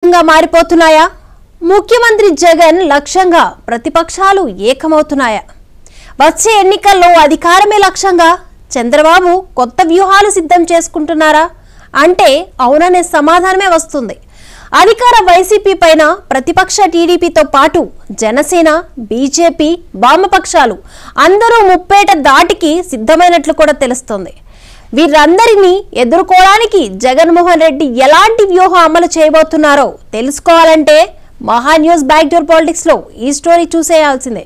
యుద్ధంగా మారిపోతున్నాయా ముఖ్యమంత్రి జగన్ లక్ష్యంగా ప్రతిపక్షాలు ఏకమవుతున్నాయా వచ్చే ఎన్నికల్లో అధికారమే లక్ష్యంగా చంద్రబాబు కొత్త వ్యూహాలు సిద్ధం చేసుకుంటున్నారా అంటే అవుననే సమాధానమే వస్తుంది అధికార వైసీపీ పైన ప్రతిపక్ష టీడీపీతో పాటు జనసేన బీజేపీ వామపక్షాలు అందరూ ముప్పేట దాటికి సిద్ధమైనట్లు కూడా తెలుస్తోంది వీరందరినీ ఎదుర్కోవడానికి జగన్మోహన్ రెడ్డి ఎలాంటి వ్యూహం అమలు చేయబోతున్నారో తెలుసుకోవాలంటే మహా న్యూస్ బ్యాక్ డోర్ పాలిటిక్స్ లో ఈ స్టోరీ చూసేయాల్సిందే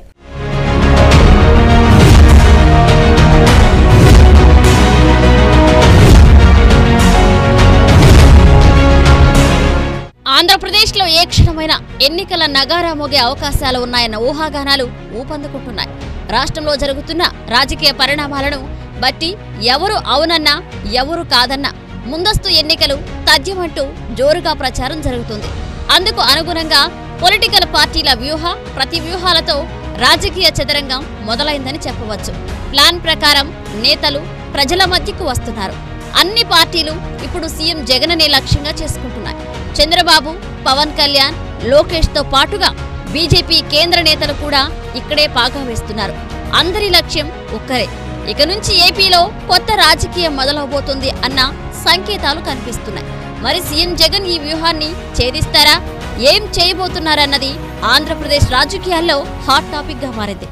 ఆంధ్రప్రదేశ్లో ఏ క్షణమైన ఎన్నికల నగారా మోగే అవకాశాలు ఉన్నాయన్న ఊహాగానాలు ఊపందుకుంటున్నాయి రాష్ట్రంలో జరుగుతున్న రాజకీయ పరిణామాలను బట్టి ఎవరు అవునన్నా ఎవరు కాదన్నా ముందస్తు ఎన్నికలు తథ్యమంటూ జోరుగా ప్రచారం జరుగుతుంది అందుకు అనుగుణంగా పొలిటికల్ పార్టీల వ్యూహ ప్రతి వ్యూహాలతో రాజకీయ చదరంగం మొదలైందని చెప్పవచ్చు ప్లాన్ ప్రకారం నేతలు ప్రజల మధ్యకు వస్తున్నారు అన్ని పార్టీలు ఇప్పుడు సీఎం జగననే లక్ష్యంగా చేసుకుంటున్నాయి చంద్రబాబు పవన్ కళ్యాణ్ లోకేష్ తో పాటుగా బీజేపీ కేంద్ర నేతలు కూడా ఇక్కడే పాగా వేస్తున్నారు అందరి లక్ష్యం ఒక్కరే ఇక నుంచి ఏపీలో కొత్త రాజకీయం మొదలవబోతుంది అన్న సంకేతాలు కనిపిస్తున్నాయి మరి సీఎం జగన్ ఈ వ్యూహాన్ని ఛేదిస్తారా ఏం చేయబోతున్నారన్నది ఆంధ్రప్రదేశ్ రాజకీయాల్లో హాట్ టాపిక్ గా మారింది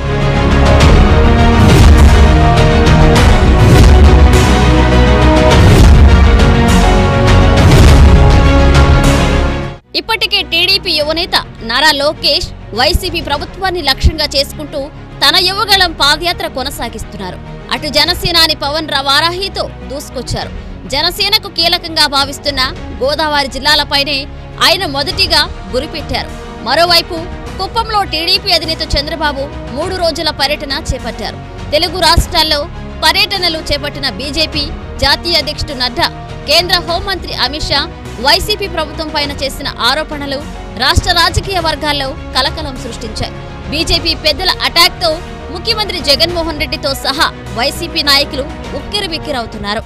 ఇప్పటికే టీడీపీ యువనేత నారా లోకేష్ వైసీపీ ప్రభుత్వాన్ని లక్ష్యంగా చేసుకుంటూ తన యువగళం పాదయాత్ర కొనసాగిస్తున్నారు అటు జనసేనాని పవన్ వారాహితో దూసుకొచ్చారు జనసేనకు కీలకంగా భావిస్తున్న గోదావరి జిల్లాలపైనే ఆయన మొదటిగా గురిపెట్టారు మరోవైపు కుప్పంలో టీడీపీ అధినేత చంద్రబాబు మూడు రోజుల పర్యటన చేపట్టారు తెలుగు రాష్ట్రాల్లో పర్యటనలు చేపట్టిన బీజేపీ జాతీయ అధ్యక్షుడు నడ్డా కేంద్ర హోంమంత్రి అమిత్ షా వైసీపీ ప్రభుత్వం పైన చేసిన ఆరోపణలు రాష్ట్ర రాజకీయ వర్గాల్లో కలకలం సృష్టించాయి బీజేపీ పెద్దల అటాక్ తో ముఖ్యమంత్రి జగన్మోహన్ రెడ్డితో సహా వైసీపీ నాయకులు ఉక్కిరిబిక్కిరవుతున్నారు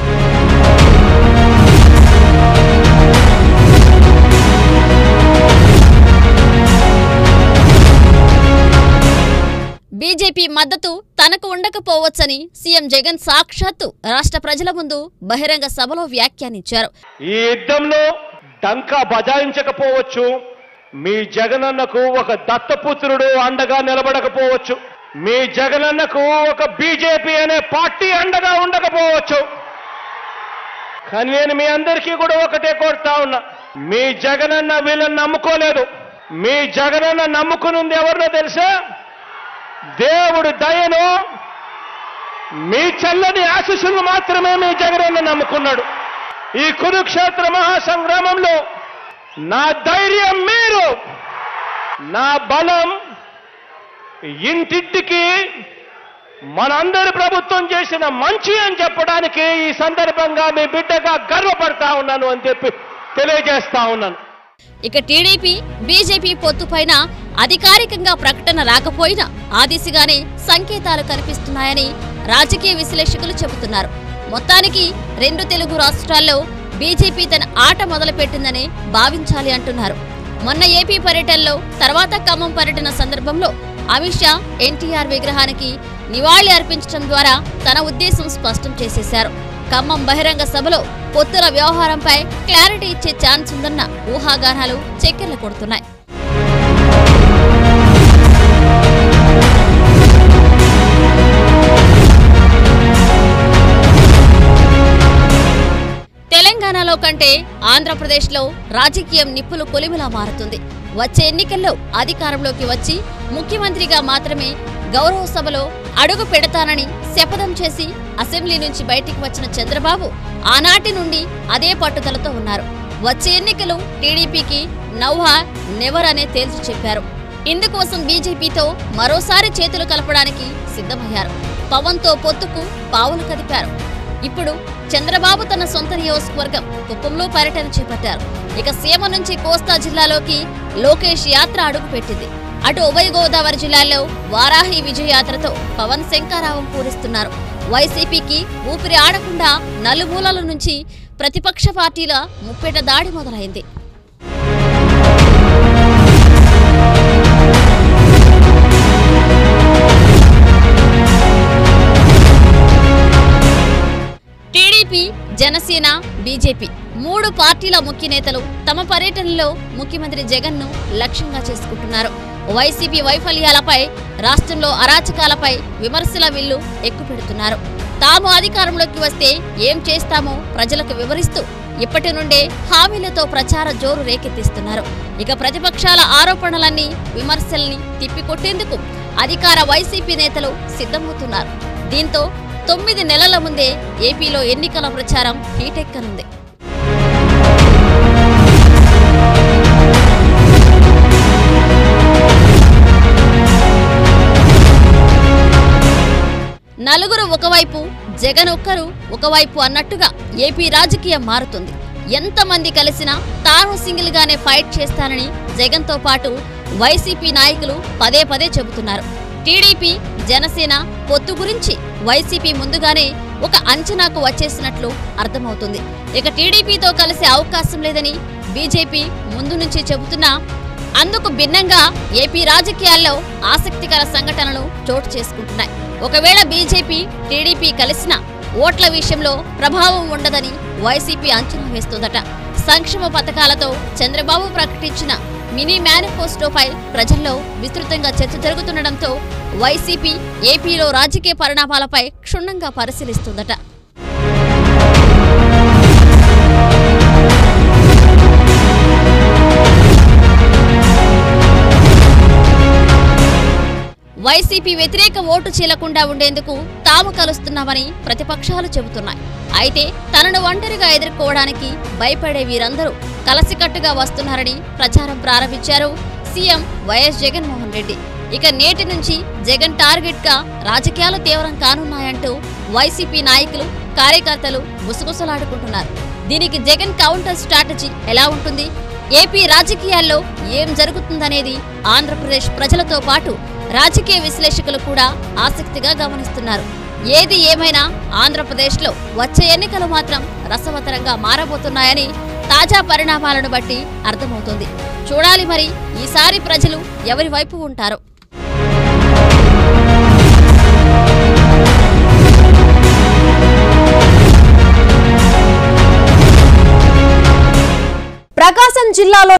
బీజేపీ మద్దతు తనకు ఉండకపోవచ్చని సీఎం జగన్ సాక్షాత్తు రాష్ట్ర ప్రజల ముందు బహిరంగ సభలో వ్యాఖ్యానించారు ఈ యుద్ధంలో డంకా బజాయించకపోవచ్చు మీ జగనన్నకు ఒక దత్తపుత్రుడు అండగా నిలబడకపోవచ్చు మీ జగనన్నకు ఒక బీజేపీ అనే పార్టీ అండగా ఉండకపోవచ్చు కానీ నేను మీ అందరికీ కూడా ఒకటే కోరుతా ఉన్నా మీ జగనన్న వీళ్ళని నమ్ముకోలేదు మీ జగనన్న నమ్ముకునుంది ఎవరినో తెలుసా దేవుడు దయను మీ చల్లని ఆశీస్సులు మాత్రమే మీ జగనన్న నమ్ముకున్నాడు ఈ కురుక్షేత్ర మహాసంగ్రామంలో నా ధైర్యం మీరు నా బలం ఇంటింటికి మనందరి ప్రభుత్వం చేసిన మంచి అని చెప్పడానికి ఈ సందర్భంగా మీ బిడ్డగా గర్వపడతా ఉన్నాను అని చెప్పి తెలియజేస్తా ఉన్నాను ఇక టీడీపీ బీజేపీ పొత్తుపైన అధికారికంగా ప్రకటన రాకపోయినా ఆ దిశగానే సంకేతాలు కనిపిస్తున్నాయని రాజకీయ విశ్లేషకులు చెబుతున్నారు మొత్తానికి రెండు తెలుగు రాష్ట్రాల్లో బీజేపీ తన ఆట మొదలుపెట్టిందని భావించాలి అంటున్నారు మొన్న ఏపీ పర్యటనలో తర్వాత ఖమ్మం పర్యటన సందర్భంలో అమిత్ షా ఎన్టీఆర్ విగ్రహానికి నివాళి అర్పించడం ద్వారా తన ఉద్దేశం స్పష్టం చేసేశారు ఖమ్మం బహిరంగ సభలో పొత్తుల వ్యవహారంపై క్లారిటీ ఇచ్చే ఛాన్స్ ఉందన్న ఊహాగానాలు చక్కెర్లు కొడుతున్నాయి తెలంగాణలో కంటే ఆంధ్రప్రదేశ్లో రాజకీయం నిప్పులు కొలిమిలా మారుతుంది వచ్చే ఎన్నికల్లో అధికారంలోకి వచ్చి ముఖ్యమంత్రిగా మాత్రమే గౌరవ సభలో అడుగు పెడతానని శపథం చేసి అసెంబ్లీ నుంచి బయటికి వచ్చిన చంద్రబాబు ఆనాటి నుండి అదే పట్టుదలతో ఉన్నారు వచ్చే ఎన్నికలు టీడీపీకి నౌహా నెవర్ అనే తేల్చి చెప్పారు ఇందుకోసం బీజేపీతో మరోసారి చేతులు కలపడానికి సిద్ధమయ్యారు పవన్తో పొత్తుకు పావులు కదిపారు ఇప్పుడు చంద్రబాబు తన సొంత నియోజకవర్గం కుప్పంలో పర్యటన చేపట్టారు ఇక సీమ నుంచి కోస్తా జిల్లాలోకి లోకేష్ యాత్ర అడుగుపెట్టింది అటు ఉభయ గోదావరి జిల్లాల్లో వారాహి విజయయాత్రతో పవన్ శంకారావం పూరిస్తున్నారు వైసీపీకి ఊపిరి ఆడకుండా నలుమూలల నుంచి ప్రతిపక్ష పార్టీల ముప్పెట దాడి మొదలైంది జనసేన బీజేపీ మూడు పార్టీల ముఖ్య నేతలు తమ పర్యటనలో ముఖ్యమంత్రి జగన్ ను లక్ష్యంగా చేసుకుంటున్నారు వైసీపీ వైఫల్యాలపై రాష్ట్రంలో అరాచకాలపై విమర్శల విల్లు ఎక్కుపెడుతున్నారు తాము అధికారంలోకి వస్తే ఏం చేస్తామో ప్రజలకు వివరిస్తూ ఇప్పటి నుండే హామీలతో ప్రచార జోరు రేకెత్తిస్తున్నారు ఇక ప్రతిపక్షాల ఆరోపణలన్నీ విమర్శల్ని తిప్పికొట్టేందుకు అధికార వైసీపీ నేతలు సిద్ధమవుతున్నారు దీంతో తొమ్మిది నెలల ముందే ఏపీలో ఎన్నికల ప్రచారం హీటెక్కనుంది నలుగురు ఒకవైపు జగన్ ఒక్కరు ఒకవైపు అన్నట్టుగా ఏపీ రాజకీయం మారుతుంది ఎంతమంది కలిసినా తాను సింగిల్ గానే ఫైట్ చేస్తానని జగన్ తో పాటు వైసీపీ నాయకులు పదే పదే చెబుతున్నారు టీడీపీ జనసేన పొత్తు గురించి వైసీపీ ముందుగానే ఒక అంచనాకు వచ్చేసినట్లు అర్థమవుతుంది ఇక టీడీపీతో కలిసే అవకాశం లేదని బీజేపీ ముందు నుంచి చెబుతున్నా అందుకు భిన్నంగా ఏపీ రాజకీయాల్లో ఆసక్తికర సంఘటనలు చోటు చేసుకుంటున్నాయి ఒకవేళ బీజేపీ టీడీపీ కలిసిన ఓట్ల విషయంలో ప్రభావం ఉండదని వైసీపీ అంచనా వేస్తోందట సంక్షేమ పథకాలతో చంద్రబాబు ప్రకటించిన మినీ మేనిఫెస్టోపై ప్రజల్లో విస్తృతంగా చర్చ జరుగుతుండటంతో వైసీపీ ఏపీలో రాజకీయ పరిణామాలపై క్షుణ్ణంగా పరిశీలిస్తుందట వైసీపీ వ్యతిరేక ఓటు చీలకుండా ఉండేందుకు తాము కలుస్తున్నామని ప్రతిపక్షాలు చెబుతున్నాయి అయితే తనను ఒంటరిగా ఎదుర్కోవడానికి భయపడే వీరందరూ కలసికట్టుగా వస్తున్నారని ప్రచారం ప్రారంభించారు సీఎం వైఎస్ జగన్మోహన్ రెడ్డి ఇక నేటి నుంచి జగన్ టార్గెట్ గా రాజకీయాలు తీవ్రం కానున్నాయంటూ వైసీపీ నాయకులు కార్యకర్తలు గుసగుసలాడుకుంటున్నారు దీనికి జగన్ కౌంటర్ స్ట్రాటజీ ఎలా ఉంటుంది ఏపీ రాజకీయాల్లో ఏం జరుగుతుందనేది ఆంధ్రప్రదేశ్ ప్రజలతో పాటు రాజకీయ విశ్లేషకులు కూడా ఆసక్తిగా గమనిస్తున్నారు ఏది ఏమైనా ఆంధ్రప్రదేశ్లో వచ్చే ఎన్నికలు మాత్రం రసవతరంగా మారబోతున్నాయని తాజా పరిణామాలను బట్టి అర్థమవుతుంది చూడాలి మరి ఈసారి ప్రజలు ఎవరి వైపు ఉంటారో ప్రకాశం జిల్లాలో